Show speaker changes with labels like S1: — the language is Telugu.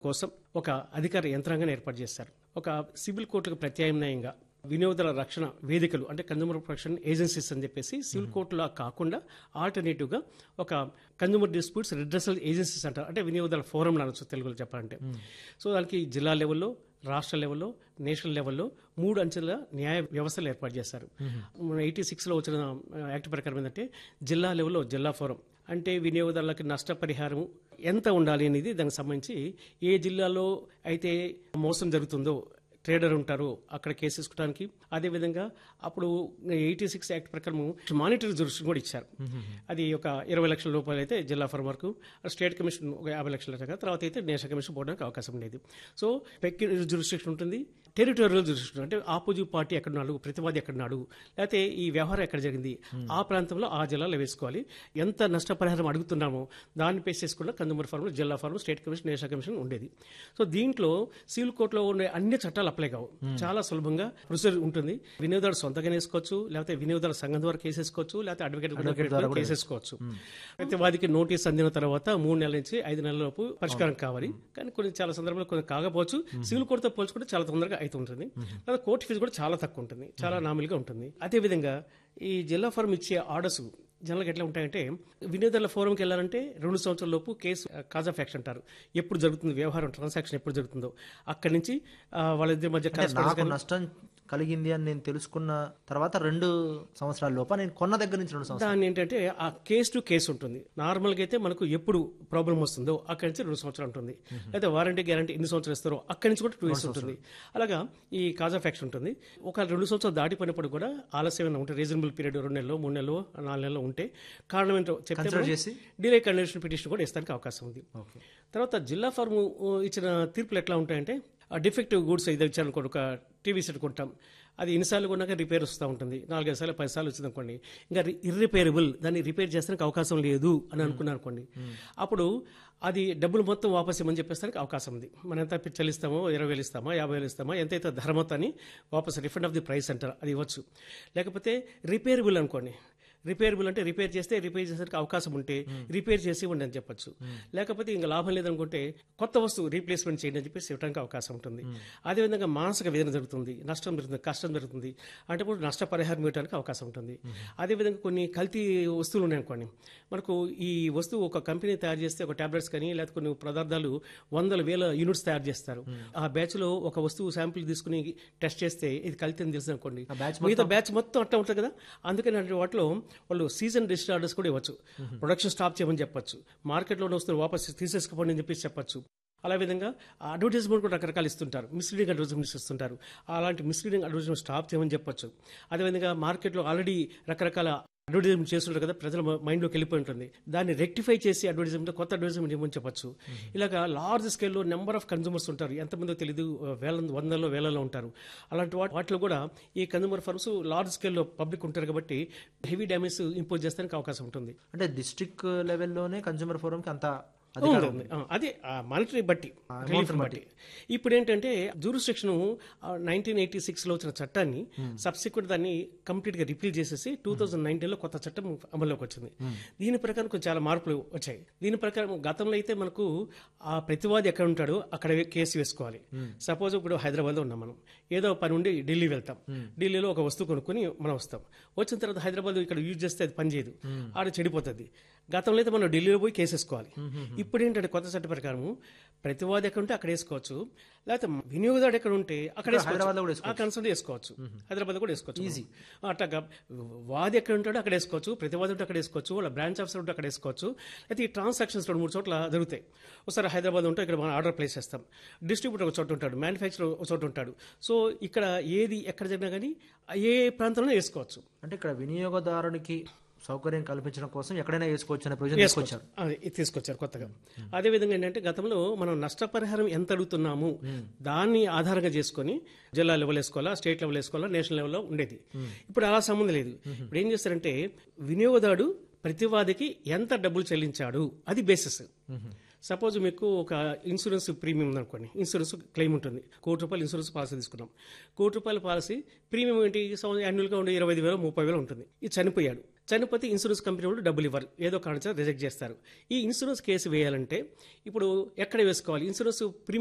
S1: కోసం ఒక అధికార యంత్రాంగాన్ని ఏర్పాటు చేశారు ఒక సివిల్ కోర్టులకు ప్రత్యామ్నాయంగా వినియోగదారుల రక్షణ వేదికలు అంటే కన్జ్యూమర్ ప్రొటెక్షన్ ఏజెన్సీస్ అని చెప్పేసి సివిల్ కోర్టులా కాకుండా ఆల్టర్నేటివ్గా ఒక కన్జ్యూమర్ డిస్ప్యూట్స్ రిడ్రసల్ ఏజెన్సీస్ అంటారు అంటే వినియోగదారుల ఫోరం అనొచ్చు తెలుగులో చెప్పాలంటే సో దానికి జిల్లా లెవెల్లో రాష్ట్ర లెవెల్లో నేషనల్ లెవెల్లో మూడు అంచెల న్యాయ వ్యవస్థలు ఏర్పాటు చేశారు ఎయిటీ సిక్స్లో వచ్చిన యాక్ట్ ప్రకారం ఏంటంటే జిల్లా లెవెల్లో జిల్లా ఫోరం అంటే వినియోగదారులకు నష్టపరిహారం ఎంత ఉండాలి అనేది దానికి సంబంధించి ఏ జిల్లాలో అయితే మోసం జరుగుతుందో ట్రేడర్ ఉంటారు అక్కడ కేసు తీసుకోవడానికి అదేవిధంగా అప్పుడు ఎయిటీ సిక్స్ యాక్ట్ ప్రకారం మానిటరీ జురిస్డిక్షన్ కూడా ఇచ్చారు అది ఒక ఇరవై లక్షల రూపాయలు అయితే జిల్లా ఫార్మ్ వరకు స్టేట్ కమిషన్ ఒక యాభై లక్షల దాకా తర్వాత అయితే నేషనల్ కమిషన్ పోవడానికి అవకాశం ఉండేది సో పెక్కి జురిస్డిక్షన్ ఉంటుంది టెరిటోరియల్ జురిస్డిక్షన్ అంటే ఆపోజిట్ పార్టీ ఎక్కడున్నాడు ప్రతివాది ఎక్కడున్నాడు లేకపోతే ఈ వ్యవహారం ఎక్కడ జరిగింది ఆ ప్రాంతంలో ఆ జిల్లాలో వేసుకోవాలి ఎంత నష్టపరిహారం అడుగుతున్నామో దాన్ని బేస్ చేసుకున్న కన్జ్యూమర్ ఫార్మ్ జిల్లా forum state commission national commission ఉండేది సో దీంట్లో సివిల్ కోర్టులో ఉండే అన్ని చట్టాలు అప్లై కావు చాలా సులభంగా ప్రొసీజర్ ఉంటుంది వినియోగదారు సొంతంగా వేసుకోవచ్చు లేకపోతే వినియోగదారు సంఘం ద్వారా కేసు వేసుకోవచ్చు లేకపోతే అడ్వకేట్ ద్వారా కేసు వేసుకోవచ్చు ప్రతివాదికి నోటీస్ అందిన తర్వాత మూడు నెలల నుంచి ఐదు నెలల లోపు పరిష్కారం కావాలి కానీ కొన్ని చాలా సందర్భాల్లో కొన్ని కాకపోవచ్చు సివిల్ కోర్టుతో పోల్చుకుంటే చాలా తొందరగా అవుతుంటుంది లేదా కోర్టు ఫీజు కూడా చాలా తక్కువ ఉంటుంది చాలా నామిల్గా ఉంటుంది అదేవిధంగా ఈ జిల్లా ఫారం ఇచ్చే ఆర్డర్స్ జనరల్గా ఎట్లా ఉంటాయంటే వినియోగదారుల ఫోరంకి వెళ్ళాలంటే రెండు సంవత్సరాల లోపు కేసు కాజ్ ఆఫ్ యాక్షన్ అంటారు ఎప్పుడు జరుగుతుంది వ్యవహారం ట్రాన్సాక్షన్ ఎప్పుడు జరుగుతుందో అక్కడి నుంచి ఆ, వాళ్ళిద్దరి మధ్య
S2: అంటే నాకు నష్టం కలిగింది అని నేను తెలుసుకున్న తర్వాత రెండు సంవత్సరాల లోప నేను కొన్న దగ్గర నుంచి రెండు సంవత్సరాలు
S1: దాన్ని ఏంటంటే ఆ కేస్ టు కేసు ఉంటుంది నార్మల్గా అయితే మనకు ఎప్పుడు ప్రాబ్లం వస్తుందో అక్కడి నుంచి రెండు సంవత్సరాలు ఉంటుంది లేదా వారంటీ గ్యారంటీ ఎన్ని సంవత్సరాలు ఇస్తారో అక్కడి నుంచి కూడా టూ ఇయర్స్ ఉంటుంది అలాగా ఈ కాజ్ ఆఫ్ యాక్షన్ ఉంటుంది ఒక రెండు సంవత్సరాలు దాటిపోయినప్పుడు కూడా ఆలస్యమైన ఉంటే రీజనబుల్ పీరియడ్ రెండు నెలలు మూడు నెలలు నాలుగు నెలలు ఉంటే కారణం ఏంటో చెప్తే
S2: కన్సిడర్ చేసి
S1: డిలే కండిషన్ పిటిషన్ కూడా ఇస్తానికి అవకాశం ఉంది
S2: ఓకే
S1: తర్వాత జిల్లా ఫార్మ్ ఇచ్చిన తీర్పులు ఎట్లా ఉంటాయంటే ఆ డిఫెక్టివ్ గూడ్స్ ఇది ఇచ్చారనుకోండి ఒక టీవీ సెట్ కొంటాం అది ఎన్నిసార్లు కొన్నాక రిపేర్ వస్తూ ఉంటుంది నాలుగైదు సార్లు పది సార్లు వచ్చింది అనుకోండి ఇంకా ఇర్రిపేరబుల్ దాన్ని రిపేర్ చేస్తానికి అవకాశం లేదు అని అనుకున్నారు అనుకోండి అప్పుడు అది డబ్బులు మొత్తం వాపస్ ఇవ్వమని చెప్పేస్తానికి అవకాశం ఉంది మనం ఎంత చెల్లిస్తామో ఇరవై వేలు ఇస్తామా యాభై వేలు ఇస్తామా ఎంతైతే ధర మొత్తాన్ని వాపస్ రిఫండ్ ఆఫ్ ది ప్రైస్ అంటారు అది ఇవ్వచ్చు లేకపోతే రిపేరబుల్ అనుకోండి రిపేరబుల్ అంటే రిపేర్ చేస్తే రిపేర్ చేసేందుకు అవకాశం ఉంటే రిపేర్ చేసి ఇవ్వండి అని చెప్పొచ్చు లేకపోతే ఇంకా లాభం లేదనుకుంటే కొత్త వస్తువు రీప్లేస్మెంట్ చేయండి అని చెప్పేసి ఇవ్వడానికి అవకాశం ఉంటుంది అదేవిధంగా మానసిక వేదన జరుగుతుంది నష్టం జరుగుతుంది కష్టం జరుగుతుంది అంటే ఇప్పుడు నష్టపరిహారం ఇవ్వడానికి అవకాశం ఉంటుంది అదేవిధంగా కొన్ని కల్తీ వస్తువులు ఉన్నాయనుకోండి మనకు ఈ వస్తువు ఒక కంపెనీ తయారు చేస్తే ఒక టాబ్లెట్స్ కానీ లేకపోతే కొన్ని పదార్థాలు వందల వేల యూనిట్స్ తయారు చేస్తారు ఆ బ్యాచ్ లో ఒక వస్తువు శాంపిల్ తీసుకుని టెస్ట్ చేస్తే ఇది కల్తీ అని తెలుసు అనుకోండి
S2: ఆ బ్యాచ్
S1: మిగతా బ్యాచ్ మొత్తం అట్లా ఉంటుంది కదా అందుకని అంటే వాటిలో వాళ్ళు సీజన్ రిజిస్టర్ ఆర్డర్స్ కూడా ఇవ్వచ్చు ప్రొడక్షన్ స్టాప్ చేయమని చెప్పొచ్చు మార్కెట్లో వస్తువులు వాపస్ తీసేసుకోండి అని చెప్పేసి చెప్పొచ్చు అలా విధంగా అడ్వర్టైజ్మెంట్ కూడా రకరకాలు ఇస్తుంటారు మిస్లీడింగ్ అడ్వర్టైజ్మెంట్స్ ఇస్తుంటారు అలాంటి మిస్లీడింగ్ అడ్వర్టైజ్మెంట్ స్టాప్ చేయమని చెప్పొచ్చు అదేవిధంగా మార్కెట్లో ఆల్రెడీ రకరకాల అడ్వర్టైజ్మెంట్ చేస్తుంటారు కదా ప్రజల మైండ్లోకి వెళ్ళిపోయి ఉంటుంది దాన్ని రెక్టిఫై చేసి అడ్వర్టైజ్మెంట్ కొత్త అడ్వర్టైజ్మెంట్ ఇవ్వమని చెప్పొచ్చు ఇలాగా లార్జ్ స్కేల్లో నెంబర్ ఆఫ్ కన్జ్యూమర్స్ ఉంటారు ఎంతమందో తెలియదు వేల వందల్లో వేలలో ఉంటారు అలాంటి వాటి వాటిలో కూడా ఈ కన్జ్యూమర్ ఫర్మ్స్ లార్జ్ స్కేల్లో పబ్లిక్ ఉంటారు కాబట్టి హెవీ డ్యామేజ్ ఇంపోజ్ చేస్తానికి అవకాశం ఉంటుంది
S2: అంటే డిస్ట్రిక్ట్ లెవెల్లోనే కన్జ్యూమర్ ఫోరంకి అంత అధికారం
S1: ఉంది. ఆ, అదే మానిటరీ బట్టి రిలీఫ్ బట్టి ఇప్పుడు ఏంటంటే జూరిస్ట్రిక్షన్ నైన్టీన్ ఎయిటీ సిక్స్ లో వచ్చిన చట్టాన్ని సబ్సిక్వెంట్ దాన్ని కంప్లీట్ గా రిపీల్ చేసేసి టూ థౌసండ్ నైన్టీన్ లో కొత్త చట్టం అమల్లోకి వచ్చింది దీని ప్రకారం కొంచెం చాలా మార్పులు వచ్చాయి దీని ప్రకారం గతంలో అయితే మనకు ఆ ప్రతివాది ఎక్కడ ఉంటాడో అక్కడ కేసు వేసుకోవాలి సపోజ్ ఇప్పుడు హైదరాబాద్ లో ఉన్నాం మనం ఏదో పని ఉండి ఢిల్లీ వెళ్తాం ఢిల్లీలో ఒక వస్తువు కొనుక్కొని మనం వస్తాం వచ్చిన తర్వాత హైదరాబాద్ ఇక్కడ యూజ్ చేస్తే అది పని చేయదు ఆడ చెడిపోతుంది గతంలో అయితే మనం ఢిల్లీలో పోయి కేసు వేసుకోవాలి ఇప్పుడు ఏంటంటే కొత్త చట్ట ప్రకారం ప్రతివాది ఎక్కడ ఉంటే అక్కడ వేసుకోవచ్చు లేకపోతే వినియోగదారుడు ఎక్కడ ఉంటే అక్కడ
S2: హైదరాబాద్లో కూడా
S1: ఆ కన్సల్ట్ వేసుకోవచ్చు హైదరాబాద్ కూడా వేసుకోవచ్చు ఈజీ అట్లా వాది ఎక్కడ ఉంటాడో అక్కడ వేసుకోవచ్చు ప్రతివాది ఉంటే అక్కడ వేసుకోవచ్చు వాళ్ళ బ్రాంచ్ ఆఫీసర్ ఉంటే అక్కడ వేసుకోవచ్చు అయితే ఈ ట్రాన్సాక్షన్స్ రెండు మూడు చోట్ల జరుగుతాయి ఒకసారి హైదరాబాద్ ఉంటే ఇక్కడ మనం ఆర్డర్ ప్లేస్ చేస్తాం డిస్ట్రిబ్యూటర్ ఒక చోట ఉంటాడు మ్యానుఫ్యాక్చర్ ఒక చోట ఉంటాడు సో ఇక్కడ ఏది ఎక్కడ జరిగినా కానీ ఏ ప్రాంతంలో వేసుకోవచ్చు
S2: అంటే ఇక్కడ వినియోగదారునికి సౌకర్యం కల్పించడం కోసం ఎక్కడైనా వేసుకోవచ్చు అనే ప్రయోజనం తీసుకొచ్చారు
S1: అది ఇది తీసుకొచ్చారు కొత్తగా అదే విధంగా ఏంటంటే గతంలో మనం నష్టపరిహారం ఎంత అడుగుతున్నాము దాన్ని ఆధారంగా చేసుకొని జిల్లా లెవెల్ వేసుకోవాలా స్టేట్ లెవెల్ వేసుకోవాలా నేషనల్ లెవెల్లో ఉండేది ఇప్పుడు అలా సంబంధం లేదు ఇప్పుడు ఏం చేస్తారంటే వినియోగదారుడు ప్రతివాదికి ఎంత డబ్బులు చెల్లించాడు అది బేసిస్ సపోజ్ మీకు ఒక ఇన్సూరెన్స్ ప్రీమియం ఉందనుకోండి ఇన్సూరెన్స్ క్లెయిమ్ ఉంటుంది కోటి రూపాయలు ఇన్సూరెన్స్ పాలసీ తీసుకున్నాం కోటి రూపాయల పాలసీ ప్రీమియం ఏంటి యాన్యువల్గా ఉండే ఇరవై ఐదు వేలు ముప్పై వేలు ఉంటుంది ఇది చనిపోయాడు చనిపోతే ఇన్సూరెన్స్ కంపెనీ వాళ్ళు డబ్బులు ఇవ్వరు ఏదో కారణం రిజెక్ట్ చేస్తారు ఈ ఇన్సూరెన్స్ కేసు వేయాలంటే ఇప్పుడు ఎక్కడ వేసుకోవాలి ఇన్సూరెన్స్